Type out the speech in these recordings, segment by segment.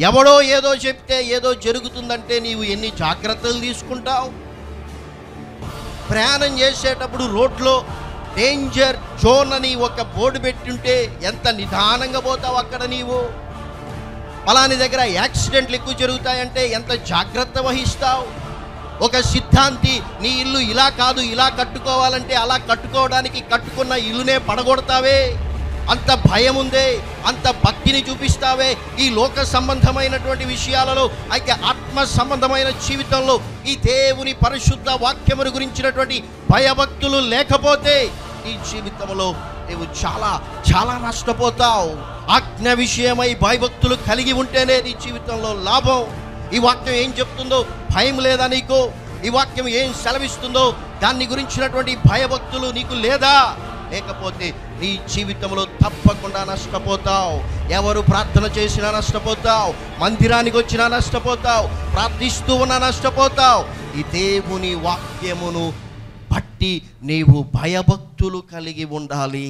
ఎవడో ఏదో చెప్తే ఏదో జరుగుతుందంటే నీవు ఎన్ని జాగ్రత్తలు తీసుకుంటావు ప్రయాణం చేసేటప్పుడు రోడ్లో డేంజర్ జోన్ అని ఒక బోర్డు పెట్టుంటే ఎంత నిదానంగా పోతావు అక్కడ నీవు పలాని దగ్గర యాక్సిడెంట్లు ఎక్కువ జరుగుతాయంటే ఎంత జాగ్రత్త వహిస్తావు ఒక సిద్ధాంతి నీ ఇల్లు ఇలా కాదు ఇలా కట్టుకోవాలంటే అలా కట్టుకోవడానికి కట్టుకున్న ఇల్లునే పడగొడతావే అంత భయం ఉందే అంత భక్తిని చూపిస్తావే ఈ లోక సంబంధమైనటువంటి విషయాలలో అయితే ఆత్మ సంబంధమైన జీవితంలో ఈ దేవుని పరిశుద్ధ వాక్యమును గురించినటువంటి భయభక్తులు లేకపోతే ఈ జీవితంలో నీవు చాలా చాలా నష్టపోతావు ఆజ్ఞ విషయమై భయభక్తులు కలిగి ఉంటేనే నీ జీవితంలో లాభం ఈ వాక్యం ఏం చెప్తుందో భయం లేదా నీకు ఈ వాక్యం ఏం సెలవిస్తుందో దాన్ని గురించినటువంటి భయభక్తులు నీకు లేదా లేకపోతే నీ జీవితంలో తప్పకుండా నష్టపోతావు ఎవరు ప్రార్థన చేసినా నష్టపోతావు మందిరానికి వచ్చినా నష్టపోతావు ప్రార్థిస్తూ ఉన్నా నష్టపోతావు ఈ దేవుని వాక్యమును బట్టి నీవు భయభక్తులు కలిగి ఉండాలి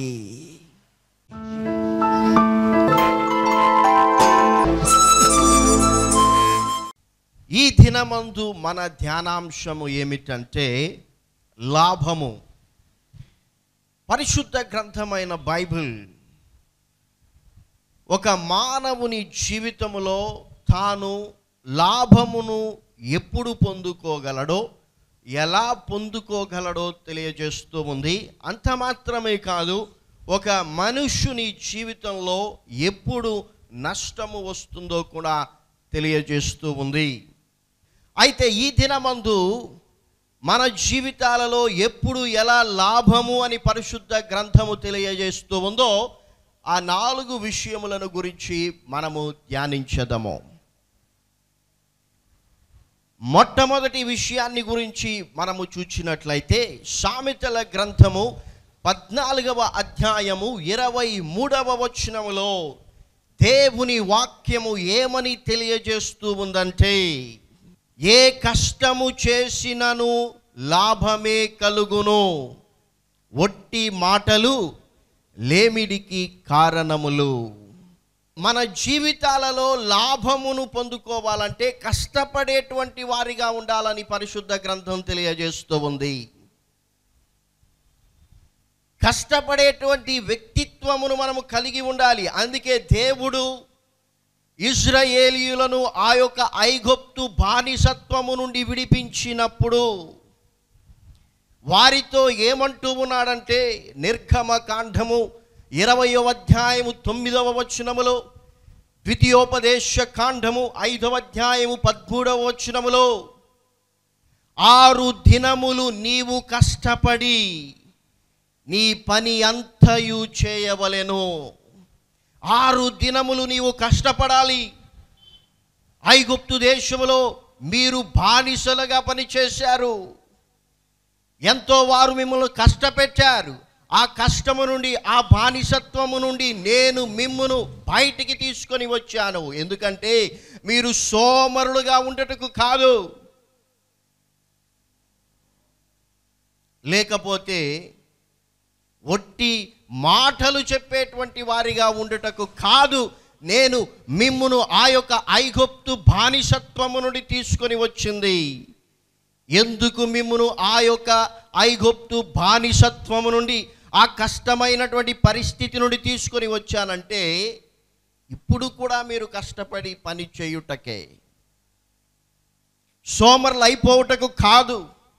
ఈ దినమందు మన ధ్యానాంశము ఏమిటంటే లాభము పరిశుద్ధ గ్రంథమైన బైబిల్ ఒక మానవుని జీవితములో తాను లాభమును ఎప్పుడు పొందుకోగలడో ఎలా పొందుకోగలడో తెలియజేస్తూ ఉంది అంత మాత్రమే కాదు ఒక మనుష్యుని జీవితంలో ఎప్పుడు నష్టము వస్తుందో కూడా తెలియజేస్తూ ఉంది అయితే ఈ దినమందు మన జీవితాలలో ఎప్పుడు ఎలా లాభము అని పరిశుద్ధ గ్రంథము తెలియజేస్తూ ఉందో ఆ నాలుగు విషయములను గురించి మనము ధ్యానించదము మొట్టమొదటి విషయాన్ని గురించి మనము చూచినట్లయితే సామెతల గ్రంథము పద్నాలుగవ అధ్యాయము ఇరవై మూడవ వచనములో దేవుని వాక్యము ఏమని తెలియజేస్తూ ఉందంటే ఏ కష్టము చేసినను లాభమే కలుగును ఒట్టి మాటలు లేమిడికి కారణములు మన జీవితాలలో లాభమును పొందుకోవాలంటే కష్టపడేటువంటి వారిగా ఉండాలని పరిశుద్ధ గ్రంథం తెలియజేస్తూ ఉంది కష్టపడేటువంటి వ్యక్తిత్వమును మనము కలిగి ఉండాలి అందుకే దేవుడు ఇజ్రాయేలీయులను ఆ యొక్క ఐగుప్తు బానిసత్వము నుండి విడిపించినప్పుడు వారితో ఏమంటూ ఉన్నాడంటే నిర్గమ కాండము ఇరవయో అధ్యాయము తొమ్మిదవ వచనములో ద్వితీయోపదేశ కాండము ఐదవ అధ్యాయము పదమూడవ వచనములో ఆరు దినములు నీవు కష్టపడి నీ పని అంతయు చేయవలెను ఆరు దినములు నీవు కష్టపడాలి ఐగుప్తు దేశములో మీరు బానిసలుగా పనిచేశారు ఎంతో వారు మిమ్మల్ని కష్టపెట్టారు ఆ కష్టము నుండి ఆ బానిసత్వము నుండి నేను మిమ్మును బయటికి తీసుకొని వచ్చాను ఎందుకంటే మీరు సోమరులుగా ఉండటకు కాదు లేకపోతే ఒట్టి మాటలు చెప్పేటువంటి వారిగా ఉండుటకు కాదు నేను మిమ్మును ఆ యొక్క ఐగుప్తు బానిసత్వము నుండి తీసుకొని వచ్చింది ఎందుకు మిమ్మును ఆ యొక్క ఐగుప్తు బానిసత్వము నుండి ఆ కష్టమైనటువంటి పరిస్థితి నుండి తీసుకొని వచ్చానంటే ఇప్పుడు కూడా మీరు కష్టపడి పని చేయుటకే సోమరులు అయిపోవుటకు కాదు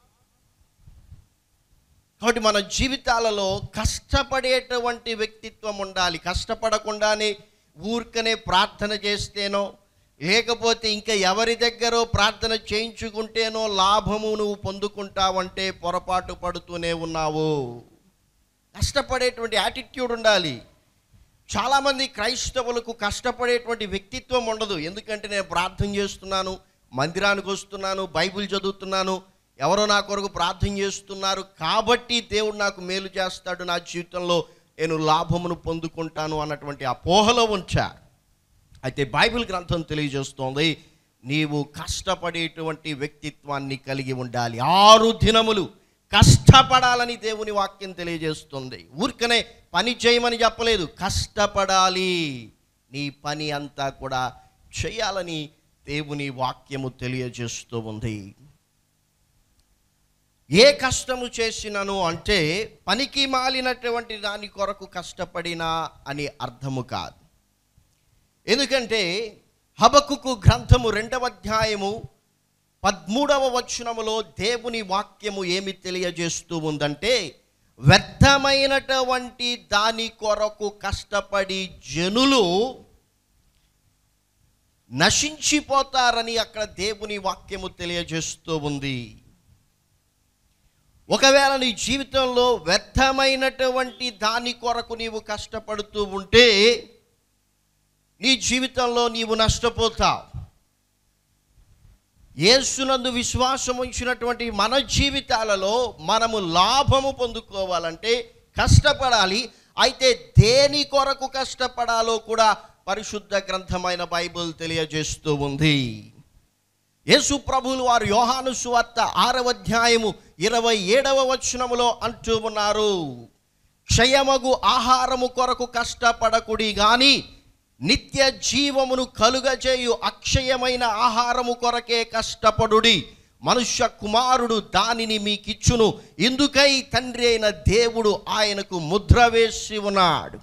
కాబట్టి మన జీవితాలలో కష్టపడేటువంటి వ్యక్తిత్వం ఉండాలి కష్టపడకుండానే ఊరికనే ప్రార్థన చేస్తేనో లేకపోతే ఇంకా ఎవరి దగ్గరో ప్రార్థన చేయించుకుంటేనో లాభము నువ్వు పొందుకుంటావంటే పొరపాటు పడుతూనే ఉన్నావు కష్టపడేటువంటి యాటిట్యూడ్ ఉండాలి చాలామంది క్రైస్తవులకు కష్టపడేటువంటి వ్యక్తిత్వం ఉండదు ఎందుకంటే నేను ప్రార్థన చేస్తున్నాను మందిరానికి వస్తున్నాను బైబిల్ చదువుతున్నాను ఎవరో నా కొరకు ప్రార్థన చేస్తున్నారు కాబట్టి దేవుడు నాకు మేలు చేస్తాడు నా జీవితంలో నేను లాభమును పొందుకుంటాను అన్నటువంటి అపోహలో ఉంచా అయితే బైబిల్ గ్రంథం తెలియజేస్తోంది నీవు కష్టపడేటువంటి వ్యక్తిత్వాన్ని కలిగి ఉండాలి ఆరు దినములు కష్టపడాలని దేవుని వాక్యం తెలియజేస్తుంది ఊరికనే పని చేయమని చెప్పలేదు కష్టపడాలి నీ పని అంతా కూడా చేయాలని దేవుని వాక్యము తెలియజేస్తూ ఉంది ఏ కష్టము చేసినను అంటే పనికి మాలినటువంటి దాని కొరకు కష్టపడినా అని అర్థము కాదు ఎందుకంటే హబకుకు గ్రంథము రెండవ అధ్యాయము పదమూడవ వచనములో దేవుని వాక్యము ఏమి తెలియజేస్తూ ఉందంటే వ్యర్థమైనటువంటి దాని కొరకు కష్టపడి జనులు నశించిపోతారని అక్కడ దేవుని వాక్యము తెలియజేస్తూ ఉంది ఒకవేళ నీ జీవితంలో వ్యర్థమైనటువంటి దాని కొరకు నీవు కష్టపడుతూ ఉంటే నీ జీవితంలో నీవు నష్టపోతావు యేసునందు విశ్వాసం ఉంచినటువంటి మన జీవితాలలో మనము లాభము పొందుకోవాలంటే కష్టపడాలి అయితే దేని కొరకు కష్టపడాలో కూడా పరిశుద్ధ గ్రంథమైన బైబిల్ తెలియజేస్తూ ఉంది యేసు ప్రభువులు వారు యోహాను సువార్త ఆరవ అధ్యాయము ఇరవై ఏడవ వచనములో అంటూ ఉన్నారు క్షయమగు ఆహారము కొరకు కష్టపడకుడి గాని నిత్య జీవమును కలుగజేయు అక్షయమైన ఆహారము కొరకే కష్టపడుడి మనుష్య కుమారుడు దానిని మీకిచ్చును ఇందుకై తండ్రి అయిన దేవుడు ఆయనకు ముద్ర వేసి ఉన్నాడు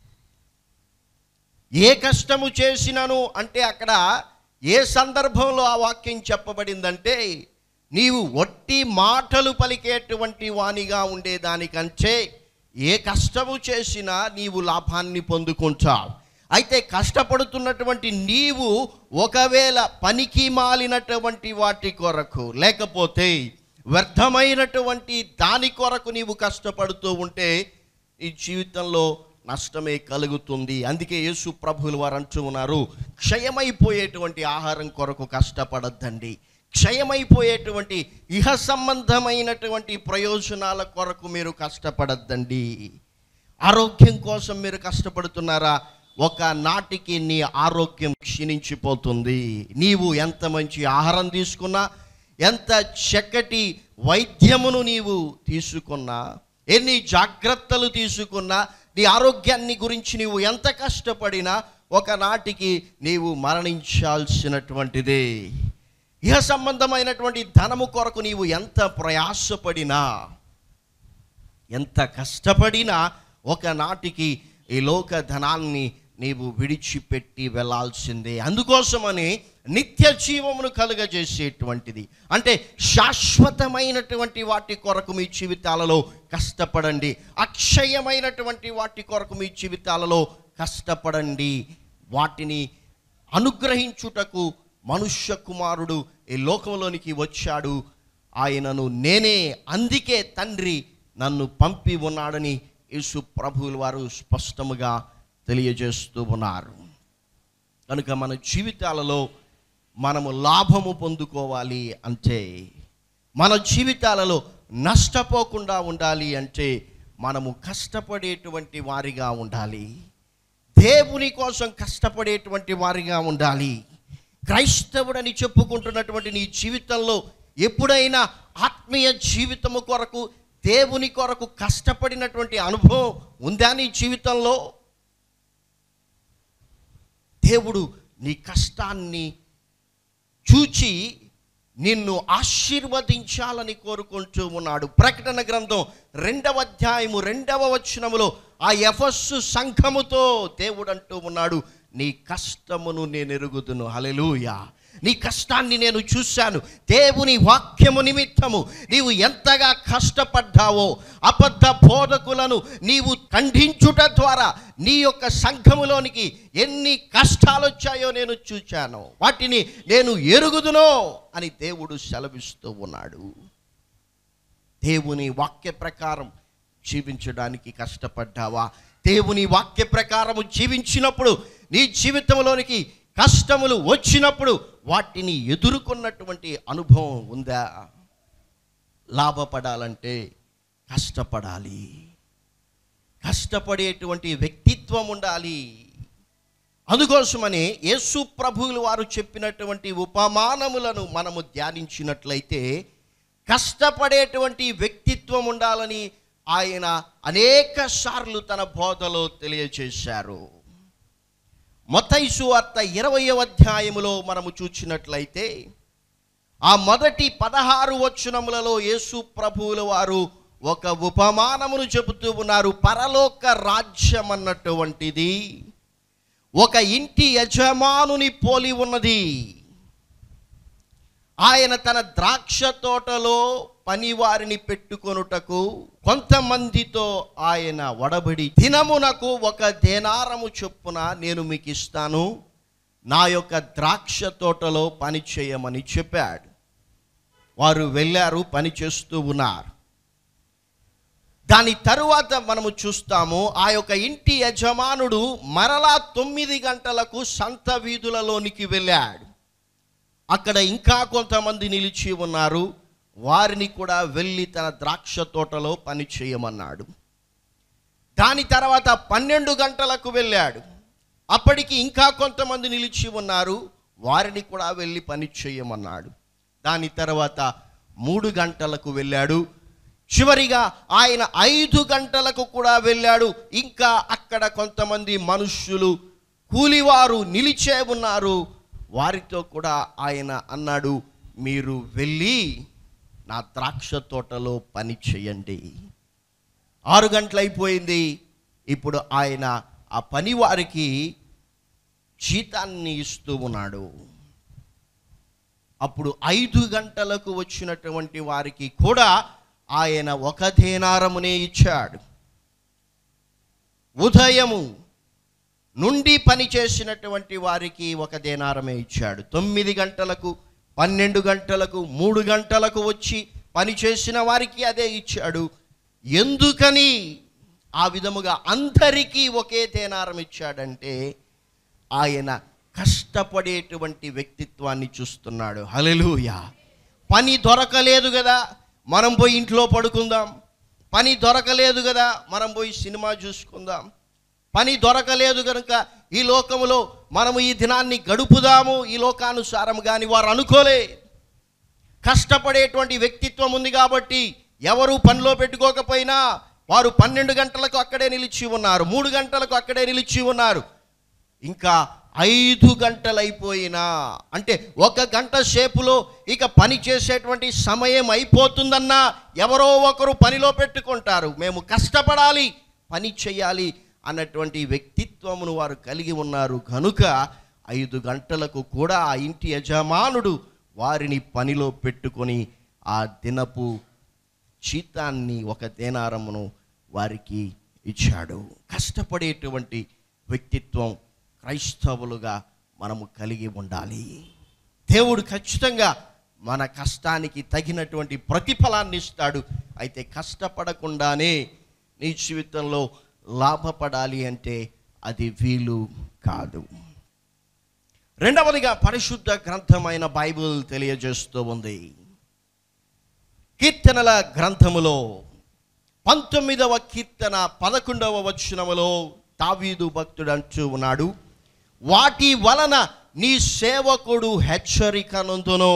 ఏ కష్టము చేసినను అంటే అక్కడ ఏ సందర్భంలో ఆ వాక్యం చెప్పబడిందంటే నీవు ఒట్టి మాటలు పలికేటువంటి వానిగా ఉండేదానికంటే ఏ కష్టము చేసినా నీవు లాభాన్ని పొందుకుంటావు అయితే కష్టపడుతున్నటువంటి నీవు ఒకవేళ పనికి మాలినటువంటి వాటి కొరకు లేకపోతే వ్యర్థమైనటువంటి దాని కొరకు నీవు కష్టపడుతూ ఉంటే ఈ జీవితంలో నష్టమే కలుగుతుంది అందుకే యేసు ప్రభువులు వారు అంటూ ఉన్నారు క్షయమైపోయేటువంటి ఆహారం కొరకు కష్టపడద్దండి క్షయమైపోయేటువంటి ఇహ సంబంధమైనటువంటి ప్రయోజనాల కొరకు మీరు కష్టపడద్దండి ఆరోగ్యం కోసం మీరు కష్టపడుతున్నారా ఒక నాటికి నీ ఆరోగ్యం క్షీణించిపోతుంది నీవు ఎంత మంచి ఆహారం తీసుకున్నా ఎంత చక్కటి వైద్యమును నీవు తీసుకున్నా ఎన్ని జాగ్రత్తలు తీసుకున్నా నీ ఆరోగ్యాన్ని గురించి నీవు ఎంత కష్టపడినా ఒకనాటికి నీవు మరణించాల్సినటువంటిదే ఇహ సంబంధమైనటువంటి ధనము కొరకు నీవు ఎంత ప్రయాసపడినా ఎంత కష్టపడినా ఒకనాటికి ఈ లోక ధనాన్ని నీవు విడిచిపెట్టి వెళ్ళాల్సిందే అందుకోసమని నిత్య జీవమును కలుగజేసేటువంటిది అంటే శాశ్వతమైనటువంటి వాటి కొరకు మీ జీవితాలలో కష్టపడండి అక్షయమైనటువంటి వాటి కొరకు మీ జీవితాలలో కష్టపడండి వాటిని అనుగ్రహించుటకు మనుష్య కుమారుడు ఈ లోకంలోనికి వచ్చాడు ఆయనను నేనే అందుకే తండ్రి నన్ను పంపి ఉన్నాడని యేసు ప్రభువుల వారు స్పష్టముగా తెలియజేస్తూ ఉన్నారు కనుక మన జీవితాలలో మనము లాభము పొందుకోవాలి అంటే మన జీవితాలలో నష్టపోకుండా ఉండాలి అంటే మనము కష్టపడేటువంటి వారిగా ఉండాలి దేవుని కోసం కష్టపడేటువంటి వారిగా ఉండాలి క్రైస్తవుడని చెప్పుకుంటున్నటువంటి నీ జీవితంలో ఎప్పుడైనా ఆత్మీయ జీవితము కొరకు దేవుని కొరకు కష్టపడినటువంటి అనుభవం ఉందా నీ జీవితంలో దేవుడు నీ కష్టాన్ని చూచి నిన్ను ఆశీర్వదించాలని కోరుకుంటూ ఉన్నాడు ప్రకటన గ్రంథం రెండవ అధ్యాయము రెండవ వచనములో ఆ ఎఫస్సు సంఘముతో దేవుడు అంటూ ఉన్నాడు నీ కష్టమును నేను ఎరుగుదును హలెలూయా నీ కష్టాన్ని నేను చూశాను దేవుని వాక్యము నిమిత్తము నీవు ఎంతగా కష్టపడ్డావో అబద్ధ బోధకులను నీవు ఖండించుట ద్వారా నీ యొక్క సంఘములోనికి ఎన్ని కష్టాలు వచ్చాయో నేను చూచాను వాటిని నేను ఎరుగుదునో అని దేవుడు సెలవిస్తూ ఉన్నాడు దేవుని వాక్య ప్రకారం జీవించడానికి కష్టపడ్డావా దేవుని వాక్య ప్రకారము జీవించినప్పుడు నీ జీవితంలోనికి కష్టములు వచ్చినప్పుడు వాటిని ఎదుర్కొన్నటువంటి అనుభవం ఉందా లాభపడాలంటే కష్టపడాలి కష్టపడేటువంటి వ్యక్తిత్వం ఉండాలి అందుకోసమని యేసు ప్రభువులు వారు చెప్పినటువంటి ఉపమానములను మనము ధ్యానించినట్లయితే కష్టపడేటువంటి వ్యక్తిత్వం ఉండాలని ఆయన అనేక సార్లు తన బోధలో తెలియచేశారు మొత్తైసు వార్త ఇరవయవ అధ్యాయములో మనము చూచినట్లయితే ఆ మొదటి పదహారు వచనములలో యేసు ప్రభువుల వారు ఒక ఉపమానమును చెబుతూ ఉన్నారు పరలోక రాజ్యం అన్నటువంటిది ఒక ఇంటి యజమానుని పోలి ఉన్నది ఆయన తన ద్రాక్ష తోటలో పనివారిని పెట్టుకొనుటకు కొంతమందితో ఆయన వడబడి దినమునకు ఒక దేనారము చొప్పున నేను మీకు ఇస్తాను నా యొక్క ద్రాక్ష తోటలో పని చేయమని చెప్పాడు వారు వెళ్ళారు పని చేస్తూ ఉన్నారు దాని తరువాత మనము చూస్తాము ఆ యొక్క ఇంటి యజమానుడు మరలా తొమ్మిది గంటలకు సంత వీధులలోనికి వెళ్ళాడు అక్కడ ఇంకా కొంతమంది నిలిచి ఉన్నారు వారిని కూడా వెళ్ళి తన ద్రాక్ష తోటలో పని చేయమన్నాడు దాని తర్వాత పన్నెండు గంటలకు వెళ్ళాడు అప్పటికి ఇంకా కొంతమంది నిలిచి ఉన్నారు వారిని కూడా వెళ్ళి పని చేయమన్నాడు దాని తర్వాత మూడు గంటలకు వెళ్ళాడు చివరిగా ఆయన ఐదు గంటలకు కూడా వెళ్ళాడు ఇంకా అక్కడ కొంతమంది మనుష్యులు కూలివారు నిలిచే ఉన్నారు వారితో కూడా ఆయన అన్నాడు మీరు వెళ్ళి నా ద్రాక్ష తోటలో పని చేయండి ఆరు గంటలైపోయింది ఇప్పుడు ఆయన ఆ పని వారికి జీతాన్ని ఇస్తూ ఉన్నాడు అప్పుడు ఐదు గంటలకు వచ్చినటువంటి వారికి కూడా ఆయన ఒక దేనారమునే ఇచ్చాడు ఉదయము నుండి పని చేసినటువంటి వారికి ఒక దేనారమే ఇచ్చాడు తొమ్మిది గంటలకు పన్నెండు గంటలకు మూడు గంటలకు వచ్చి పని చేసిన వారికి అదే ఇచ్చాడు ఎందుకని ఆ విధముగా అందరికీ ఒకే దేనారం ఇచ్చాడంటే ఆయన కష్టపడేటువంటి వ్యక్తిత్వాన్ని చూస్తున్నాడు హలెలూయా పని దొరకలేదు కదా మనం పోయి ఇంట్లో పడుకుందాం పని దొరకలేదు కదా మనం పోయి సినిమా చూసుకుందాం పని దొరకలేదు కనుక ఈ లోకములో మనము ఈ దినాన్ని గడుపుదాము ఈ లోకానుసారం కానీ వారు అనుకోలే కష్టపడేటువంటి వ్యక్తిత్వం ఉంది కాబట్టి ఎవరు పనిలో పెట్టుకోకపోయినా వారు పన్నెండు గంటలకు అక్కడే నిలిచి ఉన్నారు మూడు గంటలకు అక్కడే నిలిచి ఉన్నారు ఇంకా ఐదు గంటలైపోయినా అంటే ఒక గంట సేపులో ఇక పని చేసేటువంటి సమయం అయిపోతుందన్నా ఎవరో ఒకరు పనిలో పెట్టుకుంటారు మేము కష్టపడాలి పని చేయాలి అన్నటువంటి వ్యక్తిత్వమును వారు కలిగి ఉన్నారు కనుక ఐదు గంటలకు కూడా ఆ ఇంటి యజమానుడు వారిని పనిలో పెట్టుకొని ఆ దినపు జీతాన్ని ఒక దేనారమును వారికి ఇచ్చాడు కష్టపడేటువంటి వ్యక్తిత్వం క్రైస్తవులుగా మనము కలిగి ఉండాలి దేవుడు ఖచ్చితంగా మన కష్టానికి తగినటువంటి ప్రతిఫలాన్ని ఇస్తాడు అయితే కష్టపడకుండానే నీ జీవితంలో లాభపడాలి అంటే అది వీలు కాదు రెండవదిగా పరిశుద్ధ గ్రంథమైన బైబిల్ తెలియజేస్తూ ఉంది కీర్తనల గ్రంథములో పంతొమ్మిదవ కీర్తన పదకొండవ వచనములో దావీదు భక్తుడు అంటూ ఉన్నాడు వాటి వలన నీ సేవకుడు హెచ్చరికనందును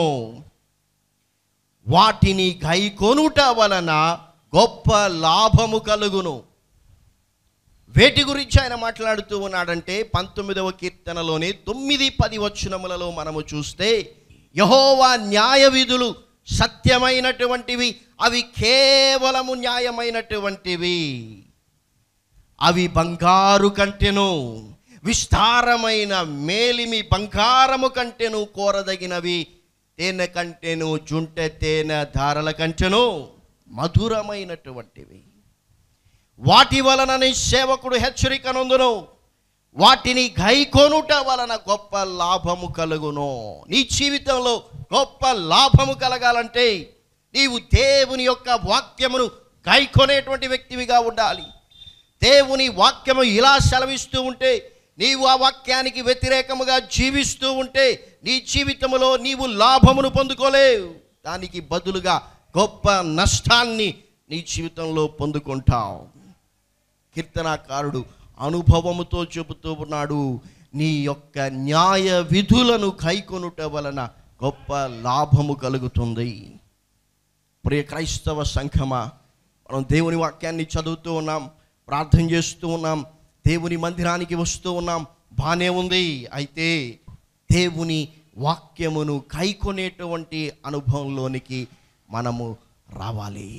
వాటిని గైకొనుట వలన గొప్ప లాభము కలుగును వేటి గురించి ఆయన మాట్లాడుతూ ఉన్నాడంటే పంతొమ్మిదవ కీర్తనలోనే తొమ్మిది పది వచనములలో మనము చూస్తే యహోవా న్యాయ విధులు సత్యమైనటువంటివి అవి కేవలము న్యాయమైనటువంటివి అవి బంగారు కంటెను విస్తారమైన మేలిమి బంగారము కంటెను కోరదగినవి తేనె కంటెను జుంటె తేనె ధారల కంటెను మధురమైనటువంటివి వాటి వలన నీ సేవకుడు హెచ్చరికనందును వాటిని గైకొనుట వలన గొప్ప లాభము కలుగును నీ జీవితంలో గొప్ప లాభము కలగాలంటే నీవు దేవుని యొక్క వాక్యమును గైకొనేటువంటి వ్యక్తివిగా ఉండాలి దేవుని వాక్యము ఇలా సెలవిస్తూ ఉంటే నీవు ఆ వాక్యానికి వ్యతిరేకముగా జీవిస్తూ ఉంటే నీ జీవితంలో నీవు లాభమును పొందుకోలేవు దానికి బదులుగా గొప్ప నష్టాన్ని నీ జీవితంలో పొందుకుంటావు కీర్తనాకారుడు అనుభవముతో చెబుతూ ఉన్నాడు నీ యొక్క న్యాయ విధులను కైకొనుట వలన గొప్ప లాభము కలుగుతుంది ప్రియ క్రైస్తవ సంఘమా మనం దేవుని వాక్యాన్ని చదువుతూ ఉన్నాం ప్రార్థన చేస్తూ ఉన్నాం దేవుని మందిరానికి వస్తూ ఉన్నాం బానే ఉంది అయితే దేవుని వాక్యమును కైకొనేటువంటి అనుభవంలోనికి మనము రావాలి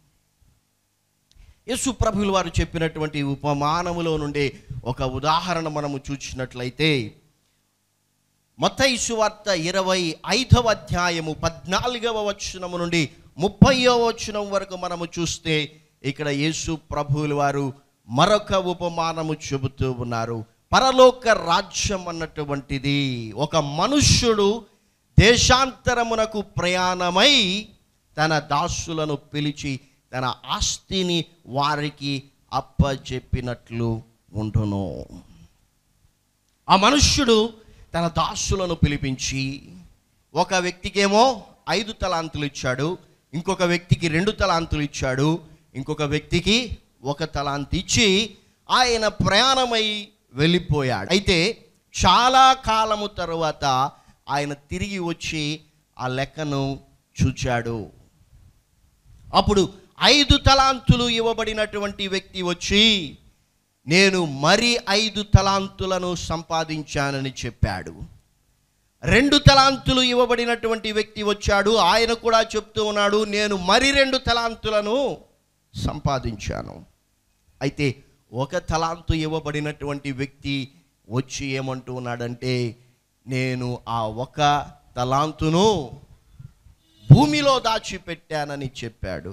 యేసు ప్రభులు వారు చెప్పినటువంటి ఉపమానములో నుండి ఒక ఉదాహరణ మనము చూసినట్లయితే మత్తయి సువార్త ఇరవై ఐదవ అధ్యాయము పద్నాలుగవ వచనము నుండి ముప్పయో వచనం వరకు మనము చూస్తే ఇక్కడ యేసు ప్రభువులు వారు మరొక ఉపమానము చెబుతూ ఉన్నారు పరలోక రాజ్యం అన్నటువంటిది ఒక మనుష్యుడు దేశాంతరమునకు ప్రయాణమై తన దాసులను పిలిచి తన ఆస్తిని వారికి అప్పచెప్పినట్లు ఉండును ఆ మనుష్యుడు తన దాసులను పిలిపించి ఒక వ్యక్తికేమో ఐదు తలాంతులు ఇచ్చాడు ఇంకొక వ్యక్తికి రెండు తలాంతులు ఇచ్చాడు ఇంకొక వ్యక్తికి ఒక తలాంతి ఇచ్చి ఆయన ప్రయాణమై వెళ్ళిపోయాడు అయితే చాలా కాలము తరువాత ఆయన తిరిగి వచ్చి ఆ లెక్కను చూచాడు అప్పుడు ఐదు తలాంతులు ఇవ్వబడినటువంటి వ్యక్తి వచ్చి నేను మరి ఐదు తలాంతులను సంపాదించానని చెప్పాడు రెండు తలాంతులు ఇవ్వబడినటువంటి వ్యక్తి వచ్చాడు ఆయన కూడా చెప్తూ ఉన్నాడు నేను మరి రెండు తలాంతులను సంపాదించాను అయితే ఒక తలాంతు ఇవ్వబడినటువంటి వ్యక్తి వచ్చి ఏమంటూ ఉన్నాడంటే నేను ఆ ఒక తలాంతును భూమిలో దాచిపెట్టానని చెప్పాడు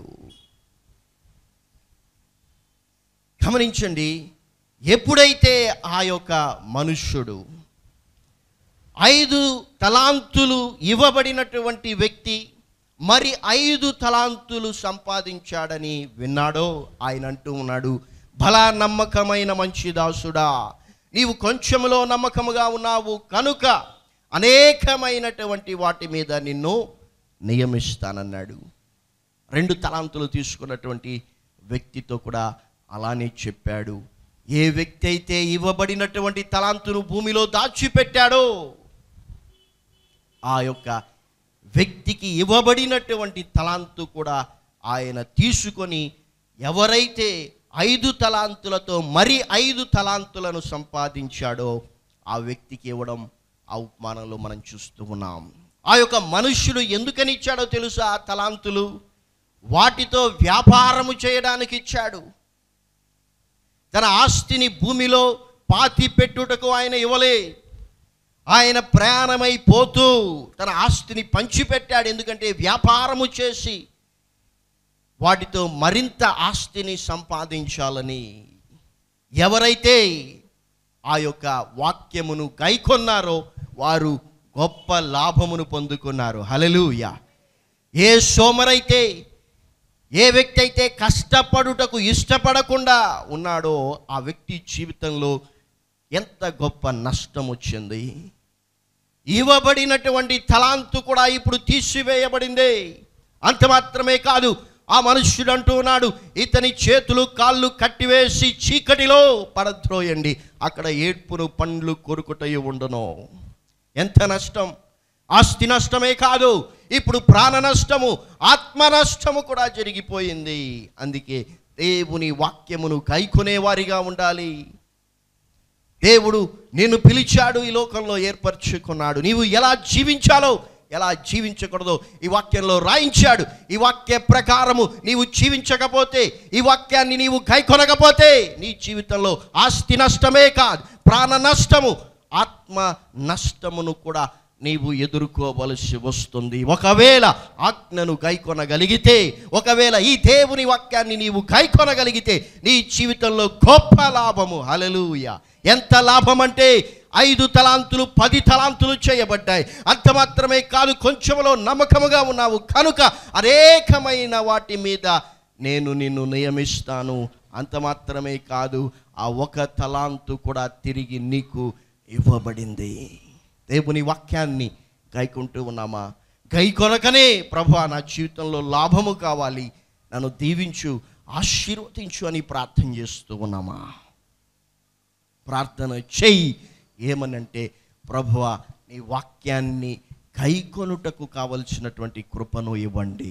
గమనించండి ఎప్పుడైతే ఆ యొక్క మనుష్యుడు ఐదు తలాంతులు ఇవ్వబడినటువంటి వ్యక్తి మరి ఐదు తలాంతులు సంపాదించాడని విన్నాడో ఆయన అంటూ ఉన్నాడు బలా నమ్మకమైన మంచి దాసుడా నీవు కొంచెములో నమ్మకముగా ఉన్నావు కనుక అనేకమైనటువంటి వాటి మీద నిన్ను నియమిస్తానన్నాడు రెండు తలాంతులు తీసుకున్నటువంటి వ్యక్తితో కూడా అలానే చెప్పాడు ఏ వ్యక్తి అయితే ఇవ్వబడినటువంటి తలాంతును భూమిలో దాచిపెట్టాడో ఆ యొక్క వ్యక్తికి ఇవ్వబడినటువంటి తలాంతు కూడా ఆయన తీసుకొని ఎవరైతే ఐదు తలాంతులతో మరి ఐదు తలాంతులను సంపాదించాడో ఆ వ్యక్తికి ఇవ్వడం ఆ ఉపమానంలో మనం చూస్తూ ఉన్నాం ఆ యొక్క మనుష్యుడు ఎందుకని ఇచ్చాడో తెలుసా ఆ తలాంతులు వాటితో వ్యాపారము చేయడానికి ఇచ్చాడు తన ఆస్తిని భూమిలో పాతి పెట్టుటకు ఆయన ఇవ్వలే ఆయన ప్రయాణమై పోతూ తన ఆస్తిని పంచిపెట్టాడు ఎందుకంటే వ్యాపారము చేసి వాటితో మరింత ఆస్తిని సంపాదించాలని ఎవరైతే ఆ యొక్క వాక్యమును గైకొన్నారో వారు గొప్ప లాభమును పొందుకున్నారు హలలుయ ఏ సోమరైతే ఏ వ్యక్తి అయితే కష్టపడుటకు ఇష్టపడకుండా ఉన్నాడో ఆ వ్యక్తి జీవితంలో ఎంత గొప్ప నష్టం వచ్చింది ఇవ్వబడినటువంటి తలాంతు కూడా ఇప్పుడు తీసివేయబడింది అంత మాత్రమే కాదు ఆ మనుష్యుడు అంటూ ఉన్నాడు ఇతని చేతులు కాళ్ళు కట్టివేసి చీకటిలో పడద్రోయండి అక్కడ ఏడ్పును పండ్లు కొరుకుటయి ఉండును ఎంత నష్టం ఆస్తి నష్టమే కాదు ఇప్పుడు ప్రాణ నష్టము ఆత్మ నష్టము కూడా జరిగిపోయింది అందుకే దేవుని వాక్యమును గైకొనే వారిగా ఉండాలి దేవుడు నిన్ను పిలిచాడు ఈ లోకంలో ఏర్పరచుకున్నాడు నీవు ఎలా జీవించాలో ఎలా జీవించకూడదో ఈ వాక్యంలో రాయించాడు ఈ వాక్య ప్రకారము నీవు జీవించకపోతే ఈ వాక్యాన్ని నీవు గైకొనకపోతే నీ జీవితంలో ఆస్తి నష్టమే కాదు ప్రాణ నష్టము ఆత్మ నష్టమును కూడా నీవు ఎదుర్కోవలసి వస్తుంది ఒకవేళ ఆజ్ఞను గైకొనగలిగితే ఒకవేళ ఈ దేవుని వాక్యాన్ని నీవు గైకొనగలిగితే నీ జీవితంలో గొప్ప లాభము హలలుయ ఎంత లాభం అంటే ఐదు తలాంతులు పది తలాంతులు చేయబడ్డాయి అంత మాత్రమే కాదు కొంచెంలో నమ్మకముగా ఉన్నావు కనుక అనేకమైన వాటి మీద నేను నిన్ను నియమిస్తాను అంత మాత్రమే కాదు ఆ ఒక తలాంతు కూడా తిరిగి నీకు ఇవ్వబడింది దేవుని వాక్యాన్ని గైకుంటూ ఉన్నామా గై కొనకనే ప్రభు నా జీవితంలో లాభము కావాలి నన్ను దీవించు ఆశీర్వదించు అని ప్రార్థన చేస్తూ ఉన్నామా ప్రార్థన చెయ్యి ఏమనంటే ప్రభువ నీ వాక్యాన్ని గైకొనుటకు కావలసినటువంటి కృపను ఇవ్వండి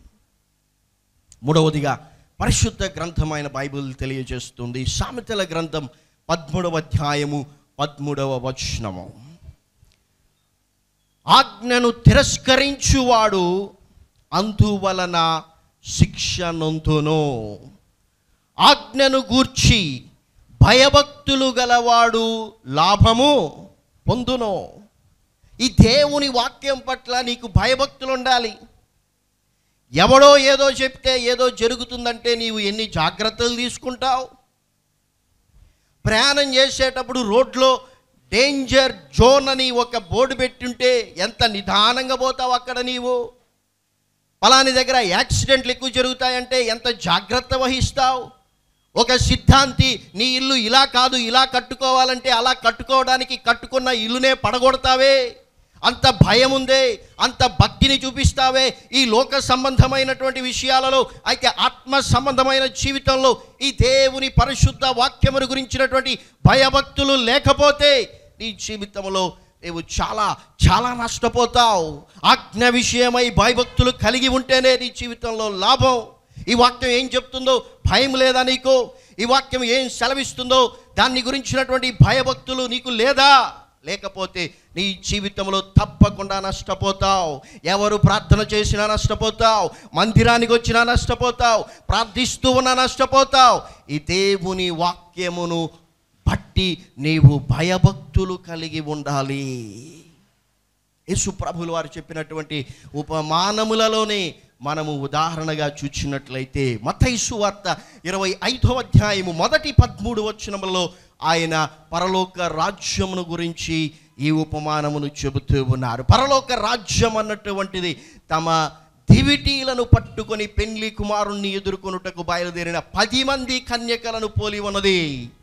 మూడవదిగా పరిశుద్ధ గ్రంథమైన బైబిల్ తెలియజేస్తుంది సామెతల గ్రంథం పదమూడవ అధ్యాయము పదమూడవ వచనము ఆజ్ఞను తిరస్కరించువాడు అందువలన శిక్ష నొంతును ఆజ్ఞను గూర్చి భయభక్తులు గలవాడు లాభము పొందును ఈ దేవుని వాక్యం పట్ల నీకు భయభక్తులు ఉండాలి ఎవడో ఏదో చెప్తే ఏదో జరుగుతుందంటే నీవు ఎన్ని జాగ్రత్తలు తీసుకుంటావు ప్రయాణం చేసేటప్పుడు రోడ్లో డేంజర్ జోన్ అని ఒక బోర్డు పెట్టుంటే ఎంత నిదానంగా పోతావు అక్కడ నీవు పలాని దగ్గర యాక్సిడెంట్లు ఎక్కువ జరుగుతాయంటే ఎంత జాగ్రత్త వహిస్తావు ఒక సిద్ధాంతి నీ ఇల్లు ఇలా కాదు ఇలా కట్టుకోవాలంటే అలా కట్టుకోవడానికి కట్టుకున్న ఇల్లునే పడగొడతావే అంత భయం ఉందే అంత భక్తిని చూపిస్తావే ఈ లోక సంబంధమైనటువంటి విషయాలలో అయితే ఆత్మ సంబంధమైన జీవితంలో ఈ దేవుని పరిశుద్ధ వాక్యమును గురించినటువంటి భయభక్తులు లేకపోతే నీ జీవితంలో నీవు చాలా చాలా నష్టపోతావు ఆజ్ఞ విషయమై భయభక్తులు కలిగి ఉంటేనే నీ జీవితంలో లాభం ఈ వాక్యం ఏం చెప్తుందో భయం లేదా నీకు ఈ వాక్యం ఏం సెలవిస్తుందో దాన్ని గురించినటువంటి భయభక్తులు నీకు లేదా లేకపోతే నీ జీవితంలో తప్పకుండా నష్టపోతావు ఎవరు ప్రార్థన చేసినా నష్టపోతావు మందిరానికి వచ్చినా నష్టపోతావు ప్రార్థిస్తూ ఉన్నా నష్టపోతావు ఈ దేవుని వాక్యమును బట్టి నీవు భయభక్తులు కలిగి ఉండాలి యేసు ప్రభులు వారు చెప్పినటువంటి ఉపమానములలోనే మనము ఉదాహరణగా చూచినట్లయితే మతైసు వార్త ఇరవై ఐదో అధ్యాయము మొదటి పదమూడు వచనములలో ఆయన పరలోక రాజ్యమును గురించి ఈ ఉపమానమును చెబుతూ ఉన్నారు పరలోక రాజ్యం అన్నటువంటిది తమ దివిటీలను పట్టుకొని పెండ్లి కుమారుణ్ణి ఎదుర్కొనుటకు బయలుదేరిన పది మంది కన్యకలను పోలి ఉన్నది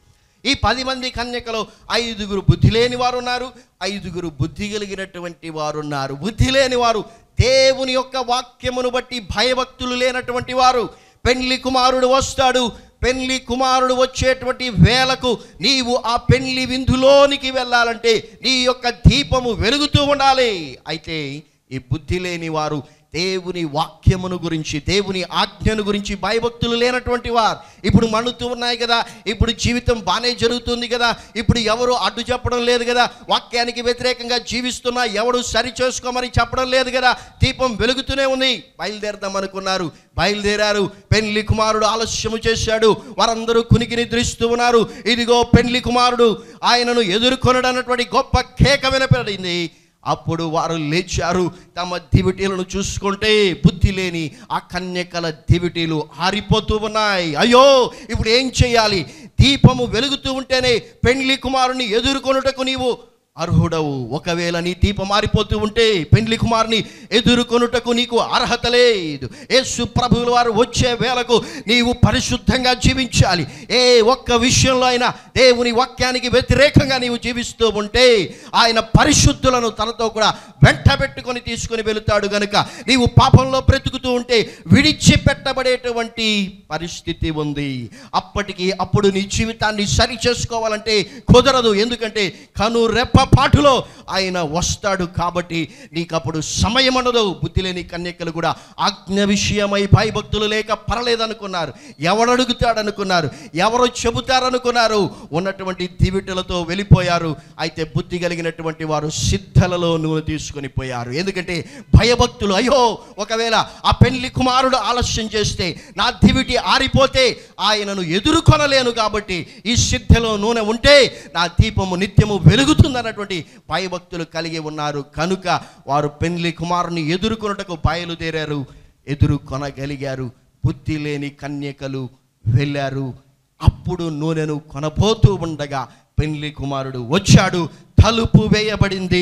ఈ పది మంది కన్యకలో ఐదుగురు బుద్ధి లేని వారు ఉన్నారు ఐదుగురు బుద్ధి కలిగినటువంటి వారు ఉన్నారు బుద్ధి లేని వారు దేవుని యొక్క వాక్యమును బట్టి భయభక్తులు లేనటువంటి వారు పెండ్లి కుమారుడు వస్తాడు పెండ్లి కుమారుడు వచ్చేటువంటి వేలకు నీవు ఆ పెండ్లి విందులోనికి వెళ్ళాలంటే నీ యొక్క దీపము వెలుగుతూ ఉండాలి అయితే ఈ బుద్ధి లేని వారు దేవుని వాక్యమును గురించి దేవుని ఆజ్ఞను గురించి భయభక్తులు లేనటువంటి వారు ఇప్పుడు మణుతూ ఉన్నాయి కదా ఇప్పుడు జీవితం బాగానే జరుగుతుంది కదా ఇప్పుడు ఎవరు అడ్డు చెప్పడం లేదు కదా వాక్యానికి వ్యతిరేకంగా జీవిస్తున్నా ఎవడు సరి చేసుకోమని చెప్పడం లేదు కదా దీపం వెలుగుతూనే ఉంది బయలుదేరదాం అనుకున్నారు బయలుదేరారు పెళ్లి కుమారుడు ఆలస్యము చేశాడు వారందరూ కునికి నిద్రిస్తూ ఉన్నారు ఇదిగో పెళ్లి కుమారుడు ఆయనను ఎదుర్కొనడన్నటువంటి గొప్ప కేక వినపడింది అప్పుడు వారు లేచారు తమ దివిటీలను చూసుకుంటే బుద్ధి లేని ఆ కన్యకల దివిటీలు ఆరిపోతూ ఉన్నాయి అయ్యో ఇప్పుడు ఏం చేయాలి దీపము వెలుగుతూ ఉంటేనే పెండ్లి కుమారుని ఎదుర్కొనుటకు నీవు అర్హుడవు ఒకవేళ నీ దీపం మారిపోతూ ఉంటే పెండ్లి కుమారుని ఎదుర్కొనుటకు నీకు అర్హత లేదు యేసు ప్రభువుల వారు వచ్చే వేళకు నీవు పరిశుద్ధంగా జీవించాలి ఏ ఒక్క విషయంలో అయినా దేవుని వాక్యానికి వ్యతిరేకంగా నీవు జీవిస్తూ ఉంటే ఆయన పరిశుద్ధులను తనతో కూడా వెంట పెట్టుకొని తీసుకొని వెళుతాడు గనుక నీవు పాపంలో బ్రతుకుతూ ఉంటే విడిచిపెట్టబడేటువంటి పరిస్థితి ఉంది అప్పటికి అప్పుడు నీ జీవితాన్ని సరి చేసుకోవాలంటే కుదరదు ఎందుకంటే కను రెప్ప పాటులో ఆయన వస్తాడు కాబట్టి నీకు అప్పుడు సమయం ఉండదు బుద్ధి లేని కన్యకలు కూడా ఆజ్ఞ విషయమై భయభక్తులు లేక పర్లేదనుకున్నారు ఎవడు అడుగుతాడనుకున్నారు ఎవరు చెబుతారనుకున్నారు ఉన్నటువంటి దివిటలతో వెళ్ళిపోయారు అయితే బుద్ధి కలిగినటువంటి వారు సిద్ధలలో నూనె తీసుకొని పోయారు ఎందుకంటే భయభక్తులు అయ్యో ఒకవేళ ఆ పెళ్లి కుమారుడు ఆలస్యం చేస్తే నా దివిటి ఆరిపోతే ఆయనను ఎదుర్కొనలేను కాబట్టి ఈ సిద్ధలో నూనె ఉంటే నా దీపము నిత్యము వెలుగుతుందన్నటువంటి భయభక్తులు కలిగి ఉన్నారు కనుక వారు పెళ్లి కుమారుని ఎదుర్కొనుటకు బయలుదేరారు ఎదుర్కొనగలిగారు బుద్ధి లేని కన్యకలు వెళ్ళారు అప్పుడు నూనెను కొనబోతూ ఉండగా పెళ్లి కుమారుడు వచ్చాడు తలుపు వేయబడింది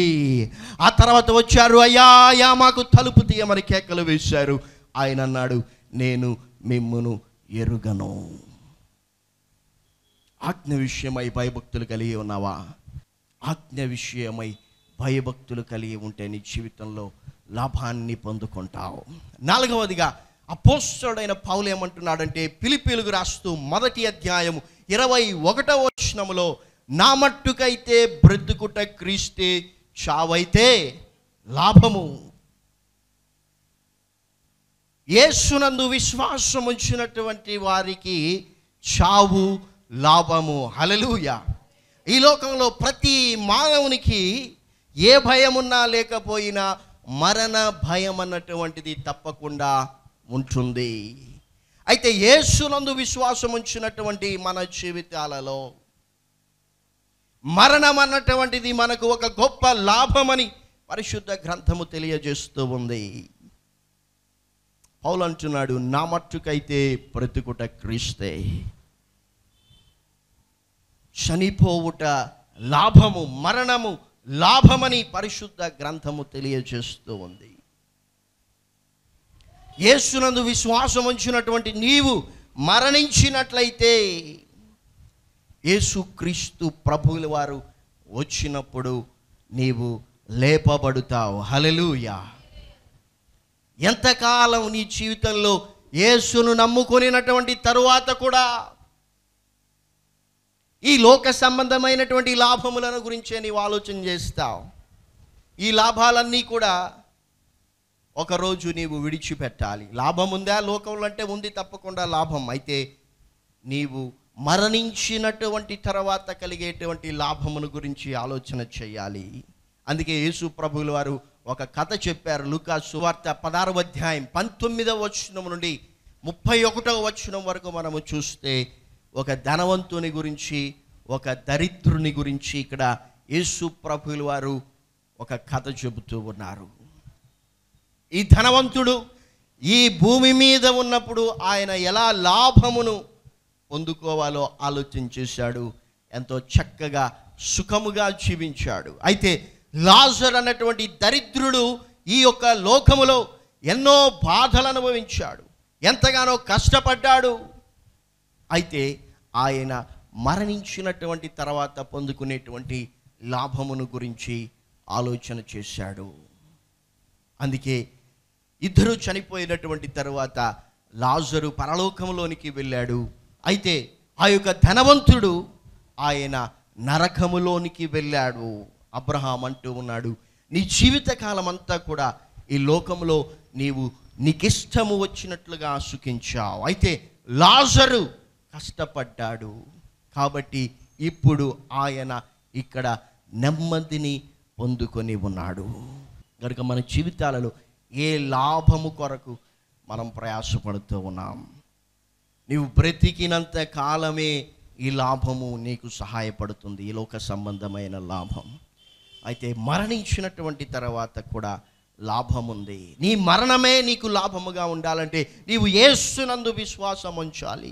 ఆ తర్వాత వచ్చారు అయ్యా అయ్యా మాకు తలుపు తీయమని కేకలు వేశారు ఆయన అన్నాడు నేను మిమ్మును ఎరుగను ఆజ్ఞ విషయమై భయభక్తులు కలిగి ఉన్నావా ఆజ్ఞ విషయమై భయభక్తులు కలిగి ఉంటే నీ జీవితంలో లాభాన్ని పొందుకుంటావు నాలుగవదిగా అపోస్తుడైన పౌలు ఏమంటున్నాడంటే పిలిపిలుగు రాస్తూ మొదటి అధ్యాయము ఇరవై ఒకటవ వచనములో నా మట్టుకైతే బ్రతుకుట క్రీస్తే చావైతే లాభము యేసునందు విశ్వాసం ఉంచినటువంటి వారికి చావు లాభము హలలుయ ఈ లోకంలో ప్రతి మానవునికి ఏ భయమున్నా లేకపోయినా మరణ భయం అన్నటువంటిది తప్పకుండా ఉంటుంది అయితే యేసునందు విశ్వాసం ఉంచినటువంటి మన జీవితాలలో మరణం అన్నటువంటిది మనకు ఒక గొప్ప లాభమని పరిశుద్ధ గ్రంథము తెలియజేస్తూ ఉంది పౌలు అంటున్నాడు నా మట్టుకైతే బ్రతుకుట క్రీస్తే చనిపోవుట లాభము మరణము లాభమని పరిశుద్ధ గ్రంథము తెలియజేస్తూ ఉంది యేసునందు విశ్వాసం ఉంచినటువంటి నీవు మరణించినట్లయితే యేసుక్రీస్తు ప్రభువుల వారు వచ్చినప్పుడు నీవు లేపబడుతావు హలలుయా ఎంతకాలం నీ జీవితంలో యేసును నమ్ముకొనినటువంటి తరువాత కూడా ఈ లోక సంబంధమైనటువంటి లాభములను గురించే నీవు ఆలోచన చేస్తావు ఈ లాభాలన్నీ కూడా ఒకరోజు నీవు విడిచిపెట్టాలి లాభం ఉందా లోకంలో అంటే ఉంది తప్పకుండా లాభం అయితే నీవు మరణించినటువంటి తర్వాత కలిగేటువంటి లాభమును గురించి ఆలోచన చేయాలి అందుకే యేసు ప్రభువుల వారు ఒక కథ చెప్పారు లుకా సువార్త పదారవ అధ్యాయం పంతొమ్మిదవ వచనం నుండి ముప్పై ఒకటవ వచనం వరకు మనము చూస్తే ఒక ధనవంతుని గురించి ఒక దరిద్రుని గురించి ఇక్కడ యేసు ప్రభువుల వారు ఒక కథ చెబుతూ ఉన్నారు ఈ ధనవంతుడు ఈ భూమి మీద ఉన్నప్పుడు ఆయన ఎలా లాభమును పొందుకోవాలో ఆలోచన చేశాడు ఎంతో చక్కగా సుఖముగా జీవించాడు అయితే లాజర్ అన్నటువంటి దరిద్రుడు ఈ యొక్క లోకములో ఎన్నో బాధలు అనుభవించాడు ఎంతగానో కష్టపడ్డాడు అయితే ఆయన మరణించినటువంటి తర్వాత పొందుకునేటువంటి లాభమును గురించి ఆలోచన చేశాడు అందుకే ఇద్దరు చనిపోయినటువంటి తరువాత లాజరు పరలోకంలోనికి వెళ్ళాడు అయితే ఆ యొక్క ధనవంతుడు ఆయన నరకములోనికి వెళ్ళాడు అబ్రహాం అంటూ ఉన్నాడు నీ జీవితకాలం అంతా కూడా ఈ లోకంలో నీవు నీకిష్టము వచ్చినట్లుగా సుఖించావు అయితే లాజరు కష్టపడ్డాడు కాబట్టి ఇప్పుడు ఆయన ఇక్కడ నెమ్మదిని పొందుకొని ఉన్నాడు కనుక మన జీవితాలలో ఏ లాభము కొరకు మనం ప్రయాసపడుతూ ఉన్నాం నీవు బ్రతికినంత కాలమే ఈ లాభము నీకు సహాయపడుతుంది ఈ లోక సంబంధమైన లాభం అయితే మరణించినటువంటి తర్వాత కూడా లాభం ఉంది నీ మరణమే నీకు లాభముగా ఉండాలంటే నీవు యేసునందు విశ్వాసం ఉంచాలి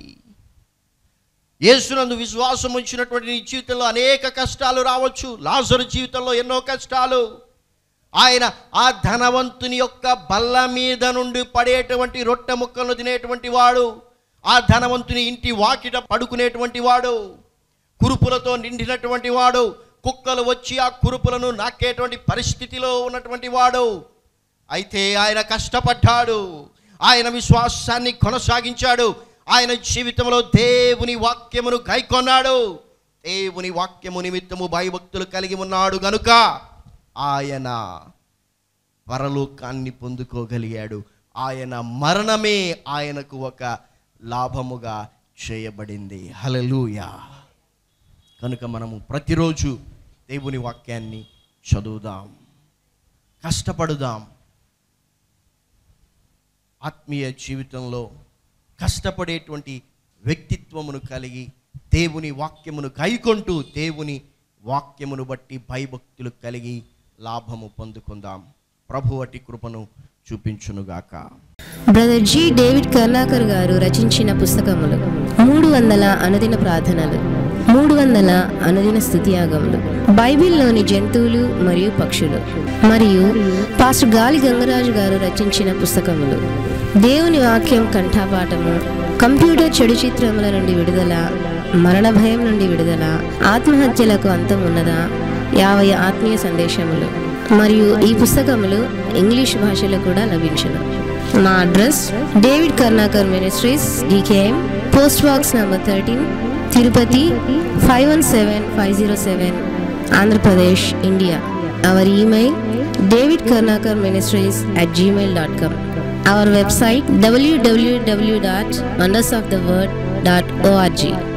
యేసునందు విశ్వాసం ఉంచినటువంటి నీ జీవితంలో అనేక కష్టాలు రావచ్చు లాజరు జీవితంలో ఎన్నో కష్టాలు ఆయన ఆ ధనవంతుని యొక్క బల్ల మీద నుండి పడేటువంటి రొట్టె ముక్కలను తినేటువంటి వాడు ఆ ధనవంతుని ఇంటి వాకిట పడుకునేటువంటి వాడు కురుపులతో నిండినటువంటి వాడు కుక్కలు వచ్చి ఆ కురుపులను నాకేటువంటి పరిస్థితిలో ఉన్నటువంటి వాడు అయితే ఆయన కష్టపడ్డాడు ఆయన విశ్వాసాన్ని కొనసాగించాడు ఆయన జీవితంలో దేవుని వాక్యమును గైకొన్నాడు దేవుని వాక్యము నిమిత్తము భయభక్తులు కలిగి ఉన్నాడు గనుక ఆయన పరలోకాన్ని పొందుకోగలిగాడు ఆయన మరణమే ఆయనకు ఒక లాభముగా చేయబడింది హలలుయా కనుక మనము ప్రతిరోజు దేవుని వాక్యాన్ని చదువుదాం కష్టపడుదాం ఆత్మీయ జీవితంలో కష్టపడేటువంటి వ్యక్తిత్వమును కలిగి దేవుని వాక్యమును కైకొంటూ దేవుని వాక్యమును బట్టి భయభక్తులు కలిగి లాభము పొందుకుందాం ప్రభు అటి కృపను చూపించునుగాక బ్రదర్ జి డేవిడ్ కర్ణాకర్ గారు రచించిన పుస్తకములు మూడు వందల అనుదిన ప్రార్థనలు మూడు వందల అనుదిన స్థుతియాగములు బైబిల్లోని జంతువులు మరియు పక్షులు మరియు పాస్టర్ గాలి గంగరాజు గారు రచించిన పుస్తకములు దేవుని వాక్యం కంఠాపాఠము కంప్యూటర్ చెడు చిత్రముల నుండి విడుదల మరణ భయం నుండి విడుదల ఆత్మహత్యలకు అంతం ఉన్నదా యాభై ఆత్మీయ సందేశములు మరియు ఈ పుస్తకములు ఇంగ్లీష్ భాషలో కూడా లభించును మా address David Karnakar ministries DKM post box number thirteen Tirupati five one seven five zero seven Andhra Pradesh India our email David Karnakar ministries at Gmail dot com our website WWW dot wonders of the word dot ORG